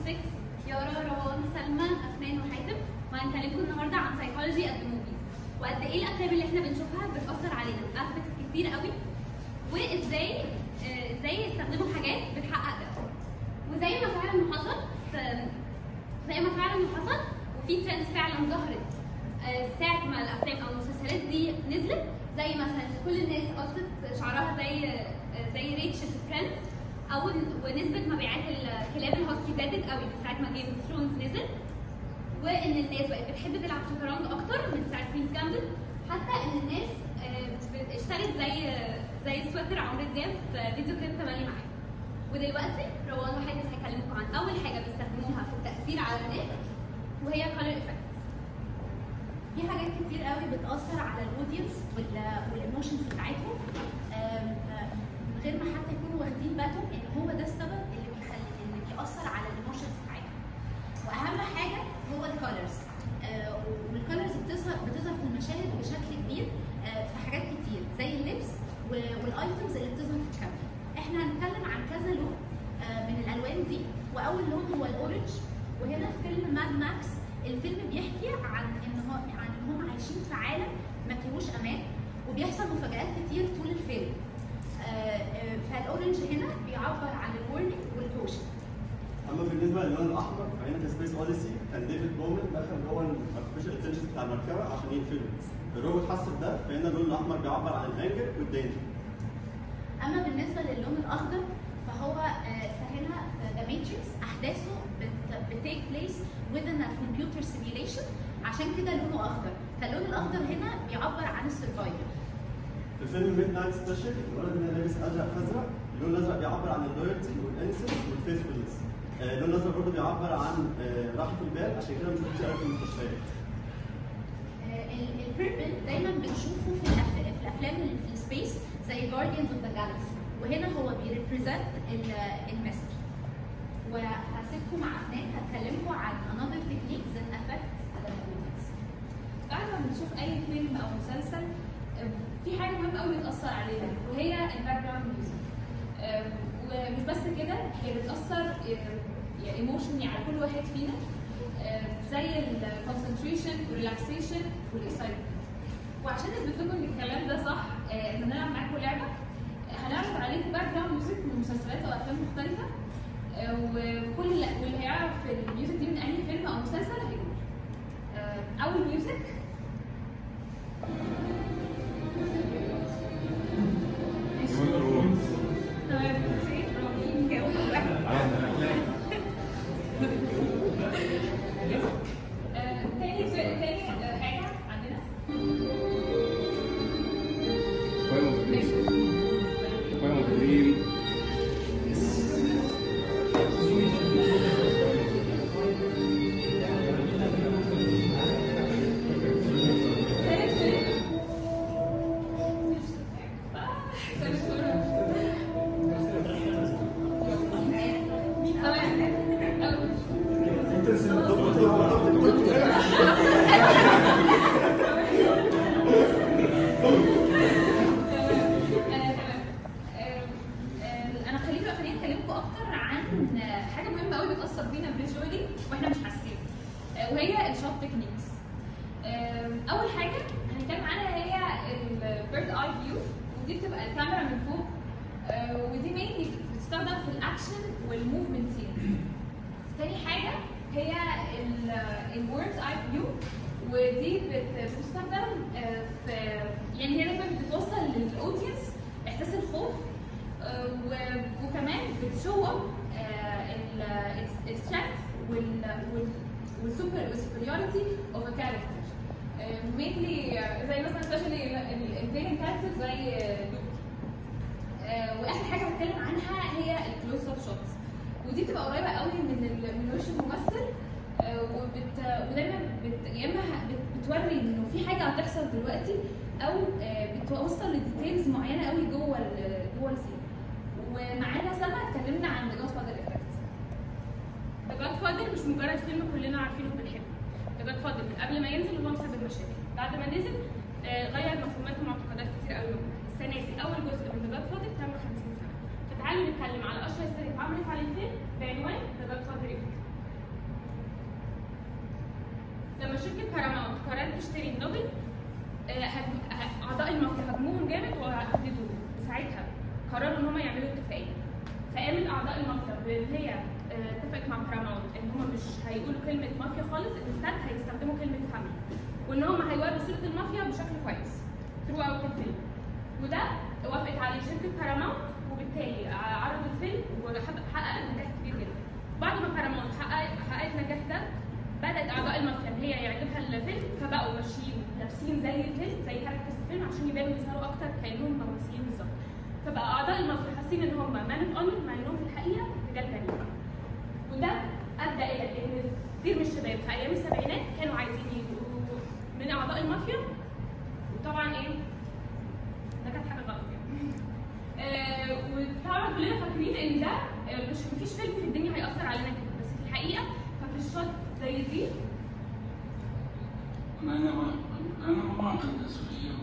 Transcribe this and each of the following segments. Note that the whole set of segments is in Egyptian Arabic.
6 يارا روان سلمى افنان وحاتم وهنكلمكم النهارده عن سايكولوجي قد موفيز وقد ايه الافلام اللي احنا بنشوفها بتاثر علينا اسبكتس كتير قوي وازاي آه، ازاي يستخدموا حاجات بتحقق ده وزي ما فعلا حصل ف- زي ما فعلا حصل وفي ترندز فعلا ظهرت آه، ساعة ما الأفلام أو المسلسلات دي نزلت زي مثلا كل الناس قصت شعرها زي آه، زي ريتش في فريندز أو إن- ونسبة مبيعات الكلاب الهاسكي زادت قوي من ساعة ما جيم اوف ثرونز نزل وإن الناس بقت بتحب تلعب شطرنج أكتر من ساعة كوينز جامبل حتى إن الناس آه، اشترت زي آه، زي سويتر عمرو دياب في فيديو كليب تملي معاك ودلوقتي روان وحاتم هيكلمكم عن اول حاجه بيستخدموها في التاثير على الناس وهي color effects في حاجات كتير قوي بتاثر على الاودينس والايموشنز بتاعتهم آم، آم، من غير ما حتى يكونوا واخدين بالهم ان هو ده السبب اللي بيخلي اللي بيأثر على الايموشنز بتاعتهم واهم حاجه هو الكالرز والكالرز بتظهر بتظهر في المشاهد بشكل كبير آه، في حاجات كتير زي اللبس والايتمز اللي بتظهر في الكاميرا احنا هنتكلم عن كذا لون آه، من الالوان دي واول لون هو الاورنج وهنا في فيلم ماد ماكس الفيلم بيحكي عن ان هو عن ان هم عايشين في عالم ما فيهوش امان وبيحصل مفاجآت كتير طول الفيلم آه، آه، فالاورنج هنا بيعبر عن الورنينج والكوشن اما بالنسبه للون الاحمر فهنا في سبيس اوديسي كان ديفيد بومن دخل جوه الارتفيشال انتليجنس بتاع المركبه عشان يقفله الروبوت حس بده فهنا اللون الاحمر بيعبر عن الهانجر والدينجر اما بالنسبه للون الاخضر فهو آه، فهنا ذا ماتريكس احداثه بتيك بليس within a computer simulation عشان كده لونه اخضر فاللون الاخضر هنا بيعبر عن السرفايفل في فيلم ميد نايت سبيشال الولد اللي لابس ازرق فازرق اللون الازرق بيعبر عن اللويالتي والانسنس والفيثفولنس اللون الازرق برضه بيعبر عن آه، راحه البال عشان كده بنشوف كتير قوي في المستشفيات البيربل دايما بنشوفه في الأف- في الافلام اللي في السبيس زي جارديانز اوف ذا جالكسي وهنا هو بيريبريزنت الميستري وهسيبكم مع افنان هتكلمكم عن another techniques that affects the audience بعد ما بنشوف اي فيلم او مسلسل أم، في حاجه مهمه قوي بتاثر علينا وهي الباك جراوند ميوزك ومش بس كده هي بتاثر ايموشنلي على كل واحد فينا أم، زي الكونسنتريشن والريلاكسيشن والاكسايتمنت وعشان اثبت لكم ان الكلام ده صح آه، احنا هنلعب معاكم لعبه آه، هنعرض عليكم باك جراوند ميوزك من مسلسلات او افلام مختلفه آه، وكل واللي هيعرف الميوزك دي من اي فيلم او مسلسل هيقول آه، اول ميوزك تمام ماشي برافو جاوب آه، تاني تاني آه، حاجه عندنا ماشي تالت فيلم آه، تالت فيلم. تمام أوي. آه، تمام. آه، آه، انا خليني خليني اكلمكم اكتر عن آه، حاجه مهمه قوي بتاثر فينا فيجوالي واحنا مش حاسين آه، وهي الشوت تكنيكس اول حاجه هنتكلم عنها هي البيرد اي فيو ودي بتبقى الكاميرا من فوق آه، ودي مينلي بتستخدم في الاكشن والموفمنت سين تاني حاجه هي الوردز اي فيو ودي بت- بتستخدم آه، في يعني هي دايما بتوصل للاودينس احساس الخوف آه، و- وكمان بتشو السترينث والسوبر والسوبريورتي اوف ا كاركتر مينلي زي مثلا سبيشالي الفيلن كاركتر زي لوك آه، واخر حاجه بتكلم عنها هي الكلوز اب شوتس ودي بتبقى قريبه قوي من ال- من وش الممثل آه، وبت ودايما بت يا اما بت- بتوري انه في حاجه هتحصل دلوقتي او آه، بتوصل لديتيلز معينه قوي جوه ال- جوه السين ومعانا سما اتكلمنا عن ذا جاد فاذر افكت ذا جاد فادر مش مجرد فيلم كلنا عارفينه وبنحبه ذا جاد فادر من قبل ما ينزل هو مسبب مشاكل بعد ما نزل آه، غير مفهومات ومعتقدات كتير قوي السنه دي اول جزء من ذا جاد فادر تم 50 سنه فتعالوا نتكلم على اشهر سيرة اتعملت على الفيلم بعنوان ذا جاد فادر افكت لما شركه باراماونت قررت تشتري النوبل آه، هج- ه- اعضاء المافيا هاجموهم جامد وهددوهم ساعتها قرروا ان هم يعملوا اتفاقيه فقامت اعضاء المافيا بان هي آه، اتفقت مع باراماونت ان هم مش هيقولوا كلمه مافيا خالص انستاد هيستخدموا كلمه فاميلي وان هم هيوروا صوره المافيا بشكل كويس ثرو اوت الفيلم وده وافقت عليه شركه باراماونت وبالتالي ع- عرضوا الفيلم وحقق نجاح كبير جدا بعد ما باراماونت حقق حققت النجاح ده بدات اعضاء المافيا ان هي يعجبها الفيلم فبقوا ماشيين لابسين زي الفيلم زي كاركترز الفيلم عشان يبانوا يظهروا اكتر كانهم ممثلين بالظبط فبقى اعضاء المافيا حاسين ان هم مان اوف اونر مع انهم في الحقيقه رجال جريمه وده ادى الى ان كثير من الشباب في ايام السبعينات كانوا عايزين يبقوا من اعضاء المافيا وطبعا ايه ده كانت حاجه غلط يعني آه وطبعا كلنا فاكرين ان ده آه، مش مفيش فيلم في الدنيا هيأثر علينا كده بس في الحقيقه ففي الشوت زي دي أنا ما أنا ما أقدس فيه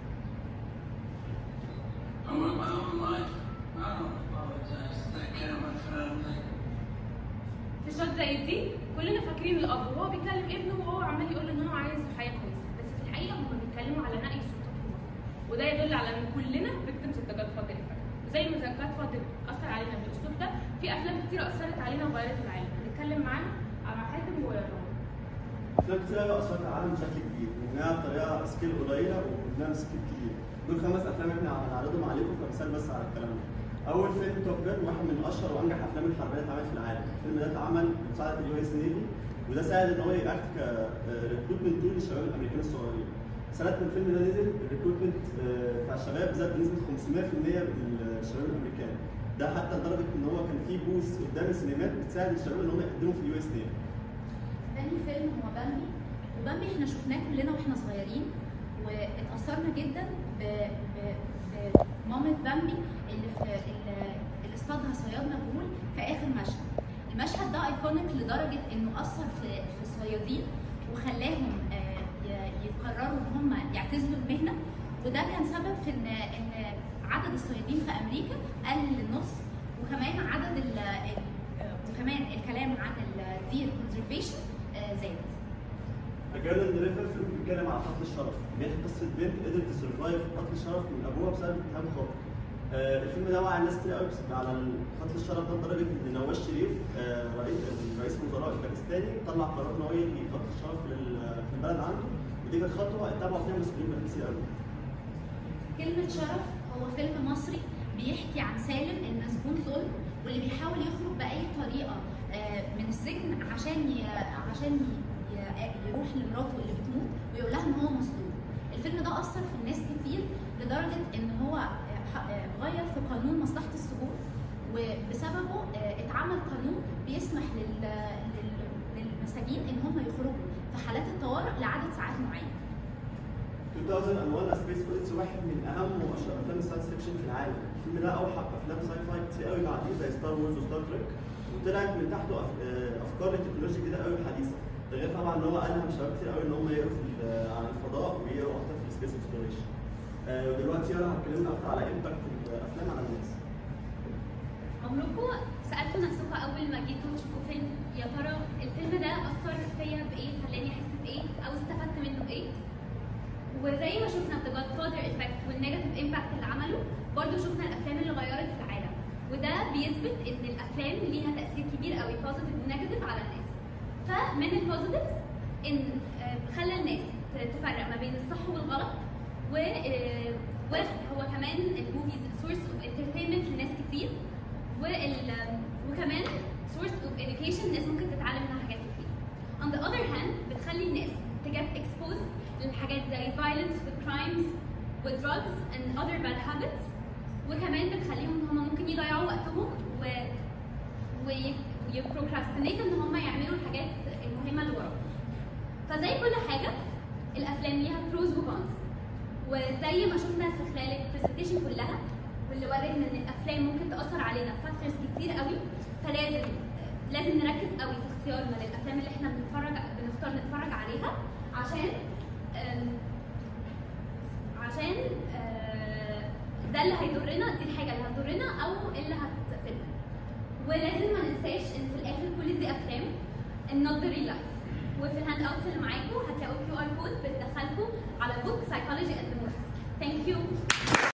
أول ما أول ما I don't apologize that camera family في شوت زي دي كلنا فاكرين الاب وهو بيكلم ابنه وهو عمال يقول له ان هو عايز حياه كويسه بس في الحقيقه هم بيتكلموا على نقي سلطاتهم وده يدل على ان كلنا فيكتيمز اوف ذا جاد فاذر زي ما ذا جاد فاذر اثر علينا بالاسلوب ده في افلام كتير اثرت علينا وغيرت العالم هنتكلم معانا على حاتم ورمضان افلام كتير قوي اثرت على العالم بشكل كبير ومنها بطريقه سكيل قليله ومنها سكيل كبير دول خمس افلام احنا هنعرضهم عليكم كمثال بس على الكلام ده اول فيلم توب جان واحد من اشهر وانجح افلام الحربيه اللي اتعملت في العالم الفيلم ده اتعمل بمساعده اليو اس نيفي وده ساعد ان هو يأكت كريكروتمنت تول للشباب الامريكان الصغيرين سنه ما الفيلم ده نزل الريكروتمنت بتاع الشباب زاد بنسبه 500% من الشباب الامريكان ده حتى لدرجه ان هو كان في بوث قدام السينمات بتساعد الشباب ان هم يقدموا في اليو اس نيفي تاني فيلم هو بامبي وبامبي احنا شفناه كلنا واحنا صغيرين واتأثرنا جدا ب ب- بمامة بامبي اللي في اللي اللي اصطادها صياد مجهول في اخر مشهد المشهد ده ايكونيك لدرجه انه اثر في في الصيادين وخلاهم آه، ي- يقرروا ان هم يعتزلوا المهنه وده كان سبب في ان ان عدد الصيادين في امريكا قل للنص وكمان عدد ال ال- آه، وكمان الكلام عن الدير كونزرفيشن زاد جاردن ريفر فيلم بيتكلم على قتل الشرف بيحكي قصه بنت قدرت تسرفايف قتل الشرف من ابوها بسبب اتهام خاطئ آه الفيلم ده وعى الناس كتير قوي على قتل الشرف ده لدرجه ان نواز شريف آه رئيس رئيس الوزراء الباكستاني طلع قرار ان هو يلغي قتل الشرف لل- في البلد عنده ودي كانت خطوه اتبعوا فيها مسؤولين كتير قوي كلمة شرف هو فيلم مصري بيحكي عن سالم المسجون ظلم واللي بيحاول يخرج بأي طريقة آه، من السجن عشان ي... عشان ي... ي- يروح لمراته اللي بتموت ويقول لها ان هو مظلوم. الفيلم ده أثر في الناس كتير لدرجة ان هو آه، ح- آه، غير في قانون مصلحة السجون وبسببه آه، اتعمل قانون بيسمح لل... لل... للمساجين ان هم يخرجوا في حالات الطوارئ لعدد ساعات معين. 2001 سبيس اوديسي واحد من اهم واشهر افلام الساينس فيكشن في العالم الفيلم ده اوحى افلام ساي فاي كتير قوي بعديه زي ستار وورز وستار تريك وطلعت من تحته أف- آه، افكار لتكنولوجيا جديده قوي حديثه ده غير طبعا ان هو الهم شباب كتير قوي ان هم يقروا في ال- عن الفضاء ويقروا اكتر في السبيس اكسبلوريشن ودلوقتي انا هتكلم اكتر على امباكت الافلام على الناس عمركم سالتوا نفسكم اول ما جيتوا تشوفوا فيلم يا ترى الفيلم ده اثر فيا بايه خلاني احس بايه او استفدت منه بايه وزي ما شفنا في جاد فاذر افكت والنيجاتيف امباكت اللي عمله برضه شفنا الافلام اللي غيرت في العالم وده بيثبت ان الافلام ليها تاثير كبير قوي بوزيتيف ونيجاتيف على الناس فمن البوزيتيفز ان آه، خلى الناس تفرق ما بين الصح والغلط و آه، وهو كمان الموفيز سورس اوف انترتينمنت لناس كتير وال وكمان سورس اوف education الناس ممكن تتعلم منها حاجات كتير. On the other hand بتخلي الناس to get exposed للحاجات زي violence و crimes و drugs and other bad habits وكمان بتخليهم ان هم ممكن يضيعوا وقتهم و ويبروكراستينيت ان هم يعملوا الحاجات المهمه اللي وراهم. فزي كل حاجه الافلام ليها بروز وكونز وزي ما شفنا في خلال البرزنتيشن كلها واللي ورينا ان الافلام ممكن تاثر علينا في فاكتورز كتير قوي فلازم لازم نركز قوي في اختيارنا للافلام اللي احنا بنتفرج بنختار نتفرج عليها عشان أم، عشان آه، ده اللي هيضرنا دي الحاجه اللي هتضرنا او اللي هتفيدنا ولازم ما ننساش ان في الاخر كل دي افلام and not the real life وفي الهاند الهاند اوتس اللي معاكم هتلاقوا كيو ار كود بتدخلكم على بوك سايكولوجي اند ثانك يو